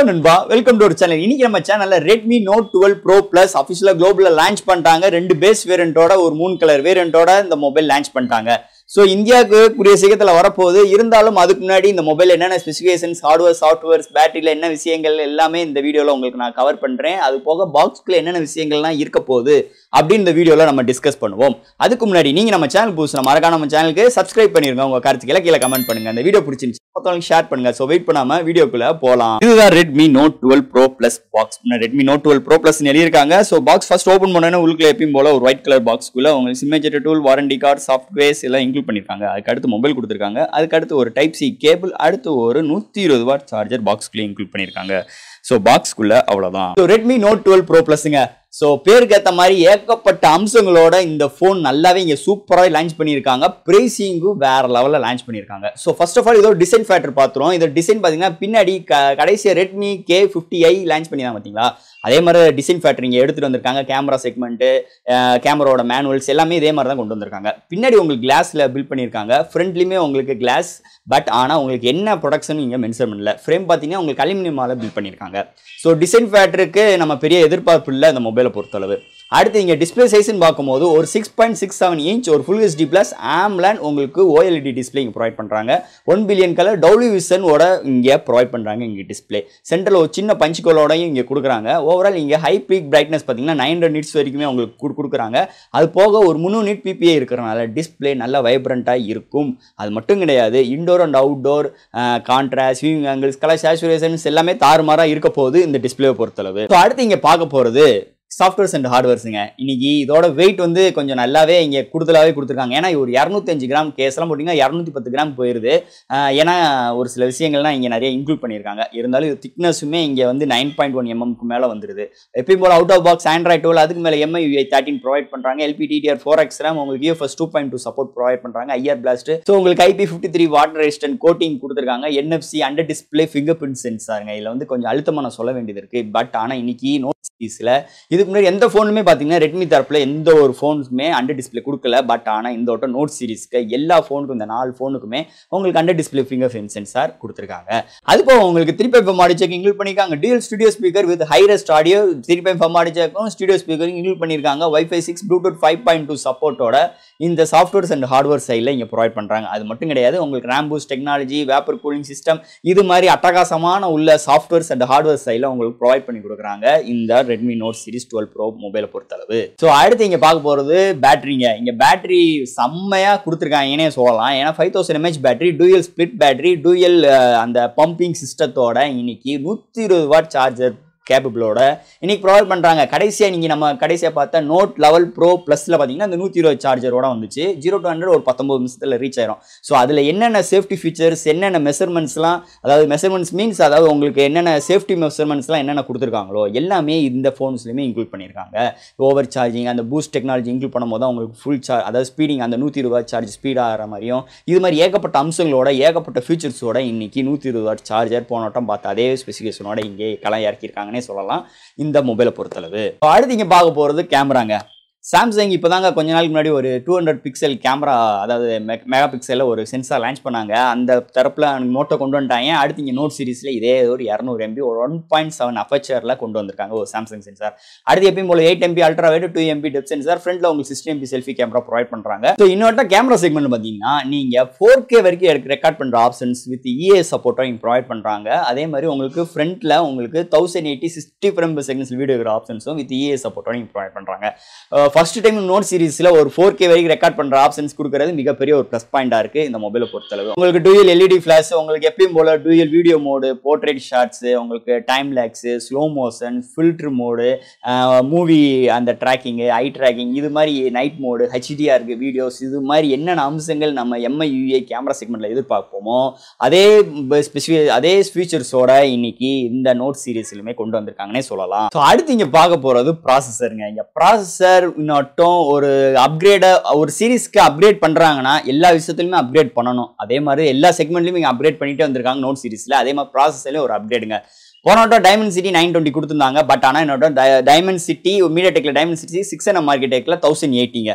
நண்பா welcome to ஒரு channel இன்னைக்கு நம்ம சேனல்ல Redmi note twelve Pro Plus அஃபிஷியலா குளோபல்ல லான்ச் பண்ணிட்டாங்க ரெண்டு பேஸ் வேரியண்டோட ஒரு மூணு கலர் வேரியண்டோட இந்த மொபைல் லான்ச் பண்ணிட்டாங்க ஸோ இந்தியாவுக்கு கூடிய சீக்கிரத்தில் வரப்போகுது இருந்தாலும் அதுக்கு முன்னாடி இந்த மொபைல் என்னென்ன ஸ்பெசிஃபிகேஷன்ஸ் ஹார்ட்வேர் சாஃப்ட்வேர்ஸ் பேட்டரியில் என்ன விஷயங்கள் எல்லாமே இந்த வீடியோவில் உங்களுக்கு நான் கவர் பண்ணுறேன் அது போக பாக்ஸ்க்குள்ள என்னென்ன விஷயங்கள்லாம் இருக்க போகுது அப்படின்னு இந்த வீடியோவில் நம்ம டிஸ்கஸ் பண்ணுவோம் அதுக்கு முன்னாடி நீங்கள் நம்ம சேனல் புதுசு மறக்காம நம்ம சேனலுக்கு சப்ஸ்கிரைப் பண்ணிருங்க உங்கள் கருத்துக்களை கீழே கமெண்ட் பண்ணுங்க இந்த வீடியோ பிடிச்சிருந்துச்சு மற்றவங்களுக்கு ஷேர் பண்ணுங்க ஸோ வெயிட் பண்ணாம வீடியோக்குள்ள போகலாம் இதுதான் Redmi note twelve bro Plus box Redmi note twelve bro Plus எழுதியிருக்காங்க ஸோ பாக்ஸ் ஃபர்ஸ்ட் ஓப்பன் பண்ணோன்னே உள்ளுக்குள்ள எப்பயும் போல ஒரு ஒயிட் கலர் பாக்ஸ்க்குள்ள உங்களுக்கு SIM ejector tool warranty card softwares எல்லாம் இன்க்ளூட் பண்ணியிருக்காங்க அதுக்கு அடுத்து மொபைல் கொடுத்துருக்காங்க அதுக்கு அடுத்து ஒரு டைப் சி கேபிள் அடுத்து ஒரு நூற்றி இருபது வாட் சார்ஜர் பாக்ஸ்க்குள்ளே இன்க்ளூட் பண்ணியிருக்காங்க ஸோ பாக்ஸ்க்குள்ள அவ்வளோதான் so Redmi note twelve Pro ப்ளஸ்ங்க ஸோ பேருக்கு ஏற்ற மாதிரி ஏகப்பட்ட அம்சங்களோட இந்த ஃபோன் நல்லாவே இங்கே சூப்பராக லான்ச் பண்ணியிருக்காங்க ப்ரைஸிங்கும் வேற லெவலில் லான்ச் பண்ணியிருக்காங்க ஸோ ஃபர்ஸ்ட் ஆஃப் ஆல் இதோ டிசைன் ஃபேக்டர் பார்த்துருவோம் இதோட டிசைன் பார்த்தீங்கன்னா பின்னாடி க கடைசியாக Redmi K fifty I launch பண்ணி தான் பார்த்தீங்களா அதே மாதிரி டிசைன் ஃபேக்டர் இங்கே எடுத்துகிட்டு வந்திருக்காங்க கேமரா செக்மெண்ட்டு கேமராவோட மேனுவல்ஸ் எல்லாமே இதே மாதிரி தான் கொண்டு வந்திருக்காங்க பின்னாடி உங்களுக்கு கிளாஸில் பில்ட் பண்ணியிருக்காங்க ஃப்ரண்ட்லேயுமே உங்களுக்கு கிளாஸ் பட் ஆனால் உங்களுக்கு என்ன ப்ரொடக்ஷன் இங்கே மென்ஷன் பண்ணல ஃப்ரேம் பார்த்தீங்கன்னா உங்களுக்கு அலுமினியமால் பில்ட் பண்ணியிருக்காங்க ஸோ டிசைன் ஃபேக்டருக்கு நம்ம பெரிய எதிர்பார்ப்பு இல்லை இந்த மொபைலை பொறுத்தளவு அடுத்து இங்கே டிஸ்பிளே சைஸ்னு பார்க்கும்போது ஒரு six point six seven inch ஒரு ஃபுல் ஹெச்டி ப்ளஸ் ஆம்லேண்ட் உங்களுக்கு ஓஎல்இடி டிஸ்பிளே இங்கே ப்ரொவைட் பண்ணுறாங்க ஒன் பில்லியன் கலர் டபிள்யூ விசனோட இங்கே ப்ரொவைட் பண்ணுறாங்க இங்கே டிஸ்பிளே சென்டரில் ஒரு சின்ன பஞ்சுகளோடையும் இங்கே கொடுக்குறாங்க ஓவரால் இங்கே ஹை பீக் பிரைட்னஸ் பார்த்தீங்கன்னா நைன் ஹண்ட்ரட் நிட்ஸ் வரைக்குமே உங்களுக்கு கொடு- கொடுக்குறாங்க அது போக ஒரு முந்நூறு நிட் பிபிஏ இருக்கிறனால டிஸ்பிளே நல்லா வைப்ரண்ட்டாக இருக்கும் அது மட்டும் கிடையாது indoor and outdoor contrast viewing angles colour saturations எல்லாமே தாறுமாறாக இருக்க போகுது இந்த டிஸ்பிளேவை பொறுத்தளவு ஸோ அடுத்து இங்கே பார்க்க போகிறது சாஃப்ட்வேர்ஸ் அண்ட் ஹார்ட்வேர்ஸுங்க இன்னைக்கு இதோட வெயிட் வந்து கொஞ்சம் நல்லாவே இங்கே கூடுதலாகவே கொடுத்துருக்காங்க ஏன்னா ஒரு இரநூத்தஞ்சு கிராம் கேஸ்லாம் போட்டிங்கன்னா இரநூத்தி பத்து கிராம் போயிருது ஆஹ் ஏன்னா ஒரு சில விஷயங்கள்லாம் இங்கே நிறைய இன்க்ளூட் பண்ணியிருக்காங்க இருந்தாலும் இது திக்னஸுமே இங்கே வந்து நைன் பாயிண்ட் ஒன் எம்எம்க்கு மேலே வந்துருது எப்பயும் போல் out of box Android twelve அதுக்கு மேலே எம்ஐ யூஐ தேர்ட்டின் ப்ரொவைட் பண்ணுறாங்க எல்பிடிடிஆர் ஃபோர் எக்ஸ் ரேம் உங்களுக்கு UFS two point two support provide பண்ணுறாங்க ஐஆர் பிளாஸ்ட் ஸோ உங்களுக்கு IP fifty three water resistant coating கொடுத்துருக்காங்க NFC under display fingerprint சென்சாருங்க இதில் வந்து கொஞ்சம் அழுத்தமாக நான் சொல்ல வேண்டியது இருக்குது பட் ஆனால் இன்னைக்கு நோட் சீரிஸில் இதுக்கு முன்னாடி எந்த ஃபோனுமே பார்த்தீங்கன்னா ரெட்மி தரப்பில் எந்த ஒரு ஃபோன்ஸுமே அண்டர் டிஸ்பிளே கொடுக்கல பட் ஆனால் இந்த வட்டம் நோட் சீரிஸ்க்கு எல்லா ஃபோனுக்கும் இந்த நாலு ஃபோனுக்குமே உங்களுக்கு under display fingerprint sensor கொடுத்துருக்காங்க அது போக உங்களுக்கு த்ரீ பை ஃபம் ஆடியோ செக் இன்க்ளூட் பண்ணியிருக்காங்க dual studio speaker with hi res audio three பை ஃபம் ஆடியோ செக்கும் ஸ்டுடியோ ஸ்பீக்கர் இன்க்ளூட் பண்ணியிருக்காங்க wifi six bluetooth five point two சப்போர்ட்டோட இந்த சாஃப்ட்வேர்ஸ் அண்ட் ஹார்ட்வேர் சைடில் இங்கே ப்ரொவைட் பண்ணுறாங்க அது மட்டும் கிடையாது உங்களுக்கு RAM boost technology vapour cooling system இது மாதிரி அட்டகாசமான உள்ள சாஃப்ட்வேர்ஸ் அண்ட் ஹார்ட்வேர் சைடில் உங்களுக்கு ப்ரொவைட் பண்ணி கொடுக்குறாங்க இந்த Redmi note series twelve pro மொபைலை பொறுத்தளவு ஸோ அடுத்து இங்கே பார்க்க போகிறது பேட்டரிங்க இங்கே பேட்டரி செம்மையாக கொடுத்துருக்காங்கன்னே சொல்லலாம் ஏன்னா five thousand mAh battery dual split battery dual அந்த பம்பிங் சிஸ்டத்தோட இன்னைக்கு நூற்றி இருபது வாட் சார்ஜர் கேப்பபிளோட இன்னைக்கு ப்ரொவைட் பண்ணுறாங்க கடைசியாக நீங்கள் நம்ம கடைசியாக பார்த்தா நோட் லெவல் ப்ரோ ப்ளஸில் பார்த்தீங்கன்னா இந்த நூற்றி இருபது சார்ஜரோட வந்துச்சு ஜீரோ டு ஹண்ட்ரட் ஒரு பத்தொம்பது நிமிஷத்தில் ரீச் ஆயிரும் ஸோ அதில் என்னென்ன சேஃப்டி ஃபீச்சர்ஸ் என்னென்ன மெஷர்மெண்ட்ஸ்லாம் அதாவது மெஷர்மெண்ட்ஸ் மீன்ஸ் அதாவது உங்களுக்கு என்னென்ன சேஃப்டி மெஷர்மெண்ட்ஸ்லாம் என்னென்ன கொடுத்துருக்காங்களோ எல்லாமே இந்த ஃபோன்ஸ்லையுமே இன்க்ளூட் பண்ணியிருக்காங்க ஓவர் சார்ஜிங் அந்த பூஸ்ட் டெக்னாலஜி இன்க்ளூட் பண்ணும்போது தான் உங்களுக்கு ஃபுல் சார்ஜ் அதாவது ஸ்பீடிங் அந்த நூற்றி இருபது சார்ஜ் ஸ்பீடாக ஆகிற மாதிரியும் இது மாதிரி ஏகப்பட்ட அம்சங்களோட ஏகப்பட்ட ஃபீச்சர்ஸோட இன்னைக்கு நூற்றி இருபது வாட் சார்ஜர் போன வட்டம் பார்த்து அதே ஸ்பெசிஃபிகேஷனோட இங்கே களம் இறக்கியிருக்காங்கன்னே சொல்லலாம் இந்த மொபைலை பொறுத்தளவு இப்போ அடுத்து இங்கே பார்க்க போகிறது கேமராங்க சாம்சங் இப்போ தாங்க கொஞ்ச நாளுக்கு முன்னாடி ஒரு டூ ஹண்ட்ரட் பிக்சல் கேமரா அதாவது மெகா பிக்சலில் ஒரு சென்சார் லான்ச் பண்ணாங்க அந்த தரப்பில் நோட்டை கொண்டு வந்துட்டாங்க அடுத்து இங்கே நோட் சீரிஸில் இதே ஒரு இரநூறு எம்பி ஒரு ஒன் பாயிண்ட் செவன் அஃபச்சரில் கொண்டு வந்திருக்காங்க ஒரு சாம்சங் சென்சார் அடுத்து எப்பயும் போல eight MP ultra wide two MP depth sensor ஃப்ரண்ட்டில் உங்களுக்கு sixty MP selfie camera provide பண்ணுறாங்க ஸோ இன்னொரு கேமரா செக்மெண்ட் பார்த்தீங்கன்னா நீங்கள் ஃபோர் கே வரைக்கும் எடுக்க ரெக்கார்ட் பண்ணுற ஆப்ஷன்ஸ் வித் இஏ சப்போர்ட்டும் இங்கே ப்ரொவைட் பண்ணுறாங்க அதே மாதிரி உங்களுக்கு ஃப்ரண்ட்டில் உங்களுக்கு thousand eighty sixty frame seconds video இருக்கிற ஆப்ஷன்ஸும் வித் இஏ சப்போர்ட்டோட இங்கே ப்ரொவைட் பண்ணுறாங்க ஃபர்ஸ்ட் டைம் நோட் சீரிஸில் ஒரு ஃபோர் கே வரைக்கும் ரெக்கார்ட் பண்ணுற ஆப்ஷன்ஸ் கொடுக்கறது மிகப்பெரிய ஒரு ப்ளஸ் பாயிண்டாக இருக்குது இந்த மொபைலை பொறுத்தளவு உங்களுக்கு டூயல் எல்இடி ஃப்ளாஷ் உங்களுக்கு எப்பயும் போல dual video mode portrait shots உங்களுக்கு time lapse slow motion filter mode movie அந்த ட்ராக்கிங்கு ஐ ட்ராக்கிங் இது மாதிரி நைட் மோடு ஹெச்டிஆர் இருக்குது வீடியோஸ் இது மாதிரி என்னென்ன அம்சங்கள் நம்ம எம்ஐ யூஏ கேமரா செக்மெண்ட்டில் எதிர்பார்ப்போமோ அதே ஸ்பெசிஃபி அதே ஃபீச்சர்ஸோட இன்னைக்கு இந்த நோட் சீரீஸ்லையுமே கொண்டு வந்திருக்காங்கன்னே சொல்லலாம் ஸோ அடுத்து இங்கே பார்க்க போகிறது ப்ராசஸருங்க இங்கே ப்ராசஸர் இன்னொட்டும் ஒரு அப்கிரேட ஒரு சீரிஸ்க்கு அப்கிரேட் பண்ணுறாங்கன்னா எல்லா விஷயத்துலையுமே அப்கிரேட் பண்ணணும் அதே மாதிரி எல்லா செக்மெண்ட்லையும் இங்கே அப்கிரேட் பண்ணிட்டே வந்திருக்காங்க நோட் சீரிஸில் அதே மாதிரி ப்ராசஸர்லேயும் ஒரு அப்கிரேடுங்க போன வட்டம் டைமண்ட் சிட்டி நைன் டுவெண்ட்டி கொடுத்துருந்தாங்க பட் ஆனால் என்னோட டைமண்ட் சிட்டி மீடியா டெக்கில் டைமண்ட் சிட்டி சிக்ஸ் என் மார்க்கெட் டெக்கில் தௌசண்ட் எயிட்டிங்க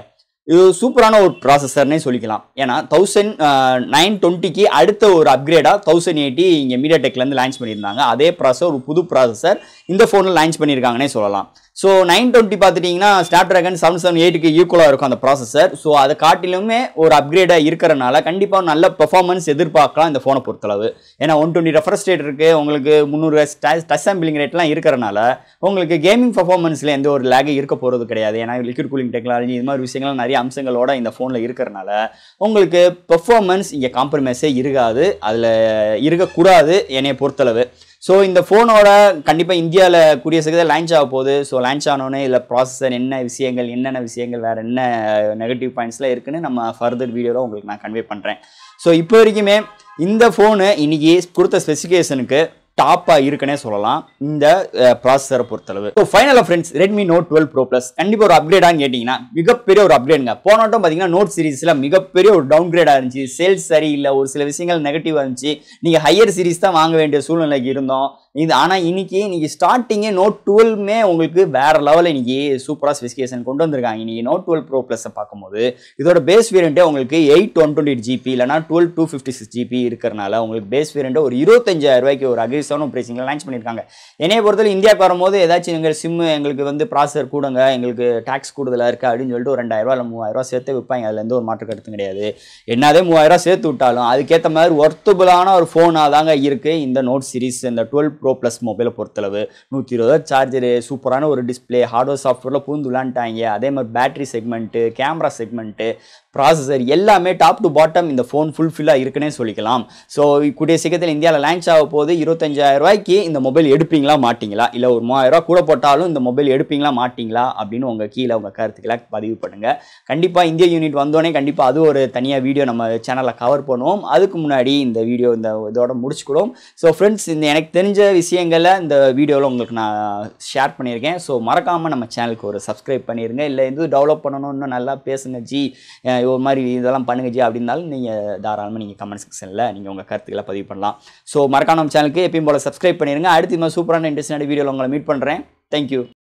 இது சூப்பரான ஒரு ப்ராசஸர்னே சொல்லிக்கலாம் ஏன்னா தௌசண்ட் நைன் டுவெண்ட்டிக்கு அடுத்த ஒரு அப்கிரேடாக தௌசண்ட் எயிட்டி இங்கே மீடியா டெக்லேருந்து லான்ச் பண்ணியிருந்தாங்க அதே ப்ராசஸர் ஒரு புது ப்ராசஸர் இந்த ஃபோனில் லான்ச் பண்ணியிருக்காங்கன்னே சொல்லலாம் ஸோ நைன் டுவெண்ட்டி பார்த்துட்டிங்கன்னா ஸ்னாப் ட்ராகன் செவன் செவன் எயிட்டுக்கு ஈக்குவலாக இருக்கும் அந்த ப்ராசஸர் ஸோ அதை காட்டிலுமே ஒரு அப்கிரேடாக இருக்கிறனால கண்டிப்பாக நல்ல பெர்ஃபார்மன்ஸ் எதிர்பார்க்கலாம் இந்த ஃபோனை பொறுத்தளவு ஏன்னா ஒன் டுவெண்ட்டி ரெஃபரன்ஸ் ரேட் இருக்குது உங்களுக்கு முந்நூறு டச் சாம்பிளிங் ரேட்லாம் இருக்கிறனால உங்களுக்கு கேமிங் பர்ஃபார்மன்ஸில் எந்த ஒரு லேகும் இருக்க போகிறது கிடையாது ஏன்னா லிக்விட் கூலிங் டெக்னாலஜி இது மாதிரி விஷயங்கள் நிறைய அம்சங்களோட இந்த ஃபோனில் இருக்கிறனால உங்களுக்கு பெர்ஃபார்மன்ஸ் இங்கே காம்ப்ரமைஸே இருக்காது அதில் இருக்கக்கூடாது என்னைய பொறுத்தளவு ஸோ இந்த ஃபோனோட கண்டிப்பாக இந்தியாவில் கூடிய சீக்கிரத்தில் லான்ச் ஆக போகுது ஸோ லான்ச் ஆனோடனே இதில் ப்ராசஸர் என்ன விஷயங்கள் என்னென்ன விஷயங்கள் வேறு என்ன நெகட்டிவ் பாயிண்ட்ஸ்லாம் இருக்குன்னு நம்ம ஃபர்தர் வீடியோவில் உங்களுக்கு நான் கன்வே பண்ணுறேன் ஸோ இப்போ வரைக்குமே இந்த ஃபோனு இன்னைக்கு கொடுத்த ஸ்பெசிஃபிகேஷனுக்கு டாப்பாக இருக்குன்னே சொல்லலாம் இந்த ப்ராசஸரை பொறுத்தளவு ஸோ ஃபைனலாக friends Redmi note twelve bro plus கண்டிப்பாக ஒரு அப்கிரேடான்னு கேட்டிங்கன்னா மிகப்பெரிய ஒரு அப்கிரேடுங்க போன வட்டம் பார்த்தீங்கன்னா நோட் சீரிஸில் மிகப்பெரிய ஒரு டவுன் கிரேடாக இருந்துச்சு சேல்ஸ் சரியில்லை ஒரு சில விஷயங்கள் நெகட்டிவாக இருந்துச்சு நீங்கள் ஹையர் சீரிஸ் தான் வாங்க வேண்டிய சூழ்நிலைக்கு இருந்தோம் இது ஆனால் இன்னைக்கு இன்னைக்கு ஸ்டார்டிங்கே நோட் டுவெல்மே உங்களுக்கு வேற லெவலில் இன்னைக்கு சூப்பராக ஸ்பெசிஃபிகேஷன் கொண்டு வந்திருக்காங்க இன்னைக்கு நோட் டுவெல் ப்ரோ ப்ளஸை பார்க்கும்போது இதோட பேஸ் வேரியண்ட்டே உங்களுக்கு eight one twenty eight GB இல்லைனா twelve two fifty six GB இருக்கிறனால உங்களுக்கு பேஸ் வேரியண்ட்டை ஒரு இருபத்தஞ்சாயிரம் ரூபாய்க்கு ஒரு அக்ரிசான பிரைசிங்கில் லான்ச் பண்ணியிருக்காங்க என்னைய பொறுத்தவரை இந்தியாவுக்கு வரும்போது ஏதாச்சும் எங்கள் சிம்மு எங்களுக்கு வந்து ப்ராசர் கூடுங்க எங்களுக்கு டேக்ஸ் கூடுதலாக இருக்குது அப்படின்னு சொல்லிட்டு ஒரு ரெண்டாயிரரூவா இல்லை மூவாயிரரூவா சேர்த்து விற்பாங்க அதுல எந்த ஒரு மாற்று கருத்தும் கிடையாது என்னதே மூவாயிரரூவா சேர்த்து விட்டாலும் அதுக்கேற்ற மாதிரி ஒர்த்தபுளான ஒரு ஃபோனாக தாங்க இருக்குது இந்த நோட் சீரிஸ் இந்த டுவெல் ப்ரோ ப்ளஸ் மொபைலை பொறுத்தளவு நூற்றி இருபது சார்ஜரு சூப்பரான ஒரு டிஸ்பிளே ஹார்ட்வேர் சாஃப்ட்வேரில் பூந்து விளாண்டாங்க அதே மாதிரி battery segment camera segment processor எல்லாமே டாப் டு பாட்டம் இந்த ஃபோன் ஃபுல்ஃபில்லாக இருக்குன்னே சொல்லிக்கலாம் ஸோ கூடிய சீக்கிரத்தில் இந்தியாவில் லான்ச் ஆக போது இருபத்தஞ்சாயிரம் ரூபாய்க்கு இந்த மொபைல் எடுப்பீங்களா மாட்டீங்களா இல்லை ஒரு மூவாயிரம் ரூபாய் கூட போட்டாலும் இந்த மொபைல் எடுப்பீங்களா மாட்டீங்களா அப்படின்னு உங்கள் கீழே உங்கள் கருத்துக்களை பதிவு பண்ணுங்கள் கண்டிப்பாக இந்திய யூனிட் வந்தோடனே கண்டிப்பாக அது ஒரு தனியாக வீடியோ நம்ம சேனலில் கவர் பண்ணுவோம் அதுக்கு முன்னாடி இந்த வீடியோ இந்த இதோட முடிச்சுக்கிடுவோம் ஸோ ஃப்ரெண்ட்ஸ் இந்த எனக்கு தெரிஞ்ச விஷயங்களை இந்த வீடியோவில் உங்களுக்கு நான் ஷேர் பண்ணியிருக்கேன் ஸோ மறக்காமல் நம்ம சேனலுக்கு ஒரு சப்ஸ்கிரைப் பண்ணிடுங்க இல்லை எதுவும் டெவலப் பண்ணணும் இன்னும் நல்லா பேசுங்க ஜி அஹ் ஒரு மாதிரி இதெல்லாம் பண்ணுங்க ஜி அப்படின்னாலும் நீங்கள் தாராளமாக நீங்கள் கமெண்ட் செக்ஷனில் நீங்கள் உங்கள் கருத்துக்களை பதிவு பண்ணலாம் ஸோ மறக்காம நம்ம சேனலுக்கு எப்பயும் போல் சப்ஸ்கிரைப் பண்ணிடுங்க அடுத்து இந்த மாதிரி சூப்பரான இன்ட்ரெஸ்டான வீடியோவில் உங்களை மீட் பண்ணுறேன் தேங்க்யூ